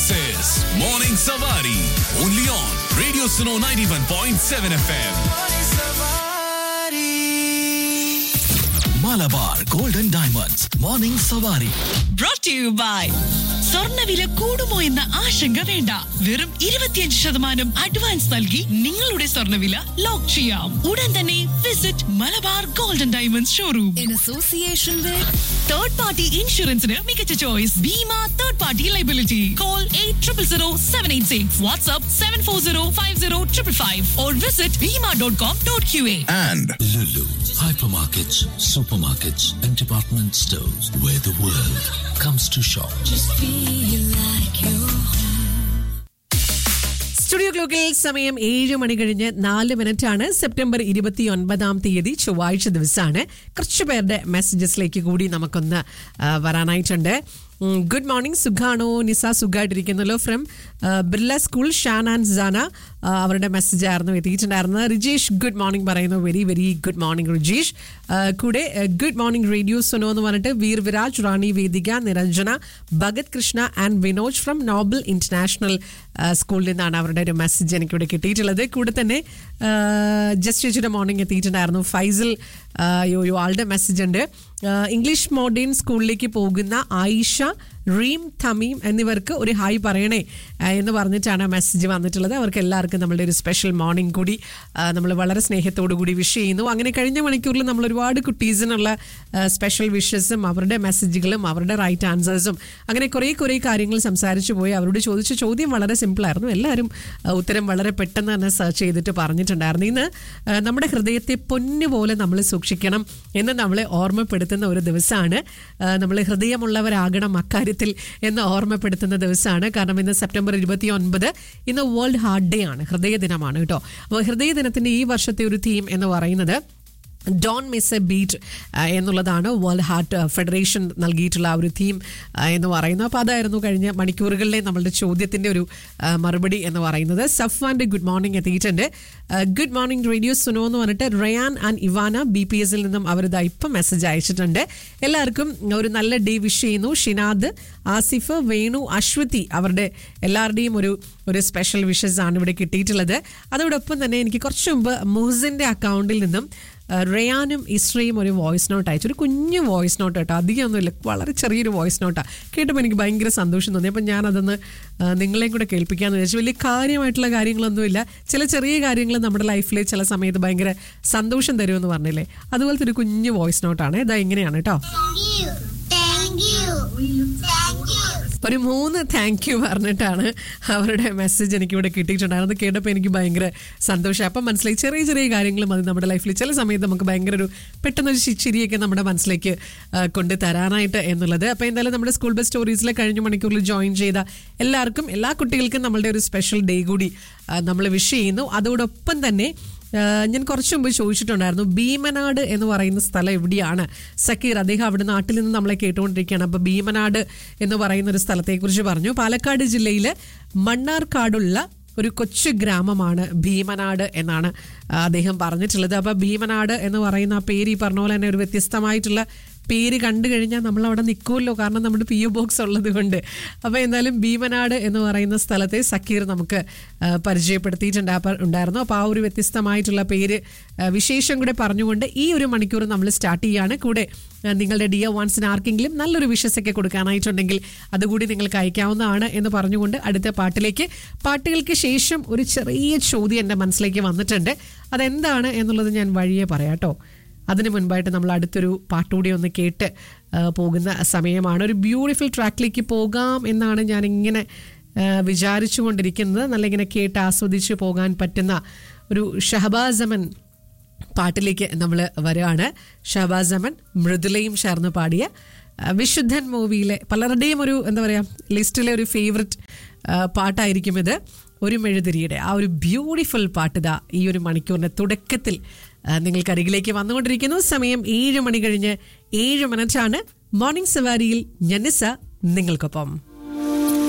This is Morning Savari. Only on Radio Suno 91.7 FM. Malabar Golden Diamonds. Morning Savari. brought to you by സ്വർണ്ണവില കൂടുമോ എന്ന ആശങ്ക വേണ്ട വെറും ഇരുപത്തിയഞ്ച് ശതമാനം അഡ്വാൻസ് നൽകി നിങ്ങളുടെ സ്വർണ്ണവില ലോക്ക് ചെയ്യാം ഉടൻ തന്നെ visit Malabar golden diamonds showroom in association with third party ഇൻഷുറൻസിന് മികച്ച choice Bima third party liability call eight triple zero seven eight six WhatsApp seven four zero five zero triple five or visit Bima dot com dot Q A And Lulu, hypermarkets, supermarkets, and department stores where the world comes to shop. feel like you studio ക്ലോക്കിൽ സമയം ഏഴ് മണി കഴിഞ്ഞ് നാല് minute ആണ് September ഇരുപത്തി ഒൻപതാം തീയതി ചൊവ്വാഴ്ച ദിവസമാണ് കുറച്ച് പേരുടെ മെസ്സേജസിലേക്ക് കൂടി നമുക്കൊന്ന് ആ, വരാനായിട്ടുണ്ട് ഗുഡ് മോർണിംഗ് സുഖാണോ നിസ സുഖമായിട്ടിരിക്കുന്നല്ലോ from Birla school Shan and Sana ആ, അവരുടെ മെസ്സേജ് ആയിരുന്നു എത്തിയിട്ടുണ്ടായിരുന്നത് റിജേഷ് ഗുഡ് മോർണിംഗ് പറയുന്നു very very good morning Rijesh ആ, കൂടെ ഗുഡ് മോർണിംഗ് റേഡിയോ സുനോ എന്ന് പറഞ്ഞിട്ട് Veer Viraj Rani Vedika Niranjana Bhagat Krishna and Vinoj from Nobel international സ്കൂളിൽ നിന്നാണ് അവരുടെ ഒരു മെസ്സേജ് എനിക്കിവിടെ കിട്ടിയിട്ടുള്ളത് കൂടെ തന്നെ ജസ്റ്റ് ചേച്ചിയുടെ മോർണിംഗ് എത്തിയിട്ടുണ്ടായിരുന്നു ഫൈസൽ ആ, യോ യോ ആളുടെ മെസ്സേജ് ഉണ്ട് ആ, ഇംഗ്ലീഷ് മോഡേൺ സ്കൂളിലേക്ക് പോകുന്ന ആയിഷ റീം തമീം എന്നിവർക്ക് ഒരു ഹായ് പറയണേ ആ, എന്ന് പറഞ്ഞിട്ടാണ് മെസ്സേജ് വന്നിട്ടുള്ളത് അവർക്ക് എല്ലാവർക്കും നമ്മളുടെ ഒരു സ്പെഷ്യൽ മോർണിംഗ് കൂടി നമ്മൾ വളരെ സ്നേഹത്തോടു കൂടി വിഷ് ചെയ്യുന്നു അങ്ങനെ കഴിഞ്ഞ മണിക്കൂറിൽ നമ്മൾ ഒരുപാട് കുട്ടീസിനുള്ള സ്പെഷ്യൽ വിഷസും അവരുടെ മെസ്സേജുകളും അവരുടെ റൈറ്റ് ആൻസേഴ്സും അങ്ങനെ കുറേ കുറേ കാര്യങ്ങൾ സംസാരിച്ചു പോയി അവരോട് ചോദിച്ച ചോദ്യം വളരെ സിമ്പിളായിരുന്നു എല്ലാവരും ആ, ഉത്തരം വളരെ പെട്ടെന്ന് തന്നെ സെർച്ച് ചെയ്തിട്ട് പറഞ്ഞിട്ടുണ്ടായിരുന്നു ഇന്ന് ആ, നമ്മുടെ ഹൃദയത്തെ പൊന്നുപോലെ നമ്മൾ സൂക്ഷിക്കണം എന്ന് നമ്മളെ ഓർമ്മപ്പെടുത്തുന്ന ഒരു ദിവസമാണ് നമ്മൾ ഹൃദയമുള്ളവരാകണം അക്കാര്യത്തിൽ എന്ന് ഓർമ്മപ്പെടുത്തുന്ന ദിവസമാണ് കാരണം ഇന്ന് സെപ്റ്റംബർ ഇരുപത്തി ഒൻപത് ഇന്ന് വേൾഡ് ഹാർട്ട് ഡേ ആണ് ഹൃദയ ദിനമാണ് കേട്ടോ അപ്പോൾ ഹൃദയ ദിനത്തിന്റെ ഈ വർഷത്തെ ഒരു തീം എന്ന് പറയുന്നത് ഡോൺ മിസ് എ ബീറ്റ് എന്നുള്ളതാണ് വേൾഡ് ഹാർട്ട് ഫെഡറേഷൻ നൽകിയിട്ടുള്ള ആ ഒരു തീം എന്ന് പറയുന്നത് അപ്പോൾ അതായിരുന്നു കഴിഞ്ഞ മണിക്കൂറുകളിലെ നമ്മളുടെ ചോദ്യത്തിൻ്റെ ഒരു ആ, മറുപടി എന്ന് പറയുന്നത് സഫ്വാൻ്റെ ഗുഡ് മോർണിംഗ് എത്തിയിട്ടുണ്ട് ഗുഡ് മോർണിംഗ് റേഡിയോ സുനോ എന്ന് പറഞ്ഞിട്ട് Rayan and Ivana B P എസിൽ നിന്നും അവരിതാ ഇപ്പം മെസ്സേജ് അയച്ചിട്ടുണ്ട് എല്ലാവർക്കും ഒരു നല്ല ഡേ വിഷ് ചെയ്യുന്നു ഷിനാദ് ആസിഫ് വേണു അശ്വതി അവരുടെ എല്ലാവരുടെയും ഒരു ഒരു സ്പെഷ്യൽ വിഷസ് ആണ് ഇവിടെ കിട്ടിയിട്ടുള്ളത് അതോടൊപ്പം തന്നെ എനിക്ക് കുറച്ച് മുമ്പ് മുഹസിൻ്റെ അക്കൗണ്ടിൽ നിന്നും ആ, റയാനും ഇസ്രയും ഒരു വോയിസ് നോട്ട് അയച്ചു ഒരു കുഞ്ഞു വോയിസ് നോട്ട് കേട്ടോ അധികമൊന്നുമില്ല വളരെ ചെറിയൊരു വോയിസ് നോട്ടാണ് കേട്ടപ്പോൾ എനിക്ക് ഭയങ്കര സന്തോഷം തോന്നി അപ്പം ഞാൻ അതൊന്ന് ആ, നിങ്ങളെയും കൂടെ കേൾപ്പിക്കാമെന്ന് വിചാരിച്ചു വലിയ കാര്യമായിട്ടുള്ള കാര്യങ്ങളൊന്നുമില്ല ചില ചെറിയ കാര്യങ്ങൾ നമ്മുടെ ലൈഫിൽ ചില സമയത്ത് ഭയങ്കര സന്തോഷം തരുമെന്ന് പറഞ്ഞില്ലേ അതുപോലത്തെ ഒരു കുഞ്ഞു വോയിസ് നോട്ടാണ് ഇതാ ഇങ്ങനെയാണ് കേട്ടോ Thank you. Thank you. Thank you. ഒരു മൂന്ന് താങ്ക് യു പറഞ്ഞിട്ടാണ് അവരുടെ മെസ്സേജ് എനിക്ക് ഇവിടെ കിട്ടിയിട്ടുണ്ടായിരുന്നു അത് കേട്ടപ്പോൾ എനിക്ക് ഭയങ്കര സന്തോഷം അപ്പം മനസ്സിലായി ചെറിയ ചെറിയ കാര്യങ്ങൾ മതി നമ്മുടെ ലൈഫിൽ ചില സമയത്ത് നമുക്ക് ഭയങ്കര ഒരു പെട്ടെന്നൊരു ചി- ചിരിയൊക്കെ നമ്മുടെ മനസ്സിലേക്ക് ആ, കൊണ്ട് തരാനായിട്ട് എന്നുള്ളത് അപ്പോൾ എന്തായാലും നമ്മുടെ സ്കൂൾ ബസ് സ്റ്റോറീസിലെ കഴിഞ്ഞ മണിക്കൂറിൽ ജോയിൻ ചെയ്ത എല്ലാവർക്കും എല്ലാ കുട്ടികൾക്കും നമ്മളുടെ ഒരു സ്പെഷ്യൽ ഡേ കൂടി നമ്മൾ വിഷ് ചെയ്യുന്നു അതോടൊപ്പം തന്നെ ആഹ് ഞാൻ കുറച്ച് മുമ്പ് ചോദിച്ചിട്ടുണ്ടായിരുന്നു ഭീമനാട് എന്ന് പറയുന്ന സ്ഥലം എവിടെയാണ് സക്കീർ അദ്ദേഹം അവിടെ നാട്ടിൽ നിന്ന് നമ്മളെ കേട്ടുകൊണ്ടിരിക്കുകയാണ് അപ്പോൾ ഭീമനാട് എന്ന് പറയുന്ന ഒരു സ്ഥലത്തെക്കുറിച്ച് പറഞ്ഞു പാലക്കാട് ജില്ലയിൽ മണ്ണാർക്കാടുള്ള ഒരു കൊച്ചു ഗ്രാമമാണ് ഭീമനാട് എന്നാണ് ആ, അദ്ദേഹം പറഞ്ഞിട്ടുള്ളത് അപ്പോൾ ഭീമനാട് എന്ന് പറയുന്ന ആ പേര് ഈ പറഞ്ഞ പോലെ തന്നെ ഒരു വ്യത്യസ്തമായിട്ടുള്ള പേര് കണ്ടു കഴിഞ്ഞാൽ നമ്മൾ അവിടെ നിൽക്കുമല്ലോ കാരണം നമ്മുടെ പി ഒ ബോക്സ് ഉള്ളത് കൊണ്ട് അപ്പോൾ എന്തായാലും ഭീമനാട് എന്ന് പറയുന്ന സ്ഥലത്തെ സക്കീർ നമുക്ക് ആ, പരിചയപ്പെടുത്തിയിട്ടുണ്ട് അപ്പോൾ ഉണ്ടായിരുന്നു അപ്പോൾ ആ ഒരു വ്യത്യസ്തമായിട്ടുള്ള പേര് ആ, വിശേഷം കൂടെ പറഞ്ഞുകൊണ്ട് ഈ ഒരു മണിക്കൂർ നമ്മൾ സ്റ്റാർട്ട് ചെയ്യാണ് കൂടെ ആ, നിങ്ങളുടെ ഡിയർ വൺസിന് ആർക്കെങ്കിലും നല്ലൊരു വിഷസൊക്കെ കൊടുക്കാനായിട്ടുണ്ടെങ്കിൽ അതുകൂടി നിങ്ങൾക്ക് അയക്കാവുന്നതാണ് എന്ന് പറഞ്ഞുകൊണ്ട് അടുത്ത പാട്ടിലേക്ക് പാട്ടുകൾക്ക് ശേഷം ഒരു ചെറിയ ചോദ്യം എൻ്റെ മനസ്സിലേക്ക് വന്നിട്ടുണ്ട് അതെന്താണ് എന്നുള്ളത് ഞാൻ വഴിയെ പറയാം കേട്ടോ അതിന് മുൻപായിട്ട് നമ്മൾ അടുത്തൊരു പാട്ടുകൂടി ഒന്ന് കേട്ട് ആ, പോകുന്ന സമയമാണ് ഒരു ബ്യൂട്ടിഫുൾ ട്രാക്കിലേക്ക് പോകാം എന്നാണ് ഞാൻ ഇങ്ങനെ വിചാരിച്ചു കൊണ്ടിരിക്കുന്നത് നല്ല ഇങ്ങനെ കേട്ട് ആസ്വദിച്ച് പോകാൻ പറ്റുന്ന ഒരു ഷഹബാസമൻ പാട്ടിലേക്ക് നമ്മൾ വരികയാണ് ഷഹബാസമൻ മൃദുലയും ചേർന്ന് പാടിയ ആ, വിശുദ്ധൻ മൂവിയിലെ പലരുടെയും ഒരു എന്താ പറയുക ലിസ്റ്റിലെ ഒരു ഫേവററ്റ് പാട്ടായിരിക്കും ഇത് ഒരു മെഴുതിരിയുടെ ആ ഒരു ബ്യൂട്ടിഫുൾ പാട്ട് ഇതാ ഈ ഒരു മണിക്കൂറിന്റെ തുടക്കത്തിൽ ആ, നിങ്ങൾക്ക് അരികിലേക്ക് വന്നുകൊണ്ടിരിക്കുന്നു സമയം ഏഴ് മണി കഴിഞ്ഞ് ഏഴ് മിനിറ്റാണ് മോർണിംഗ് സവാരിയിൽ ഞനിസ നിങ്ങൾക്കൊപ്പം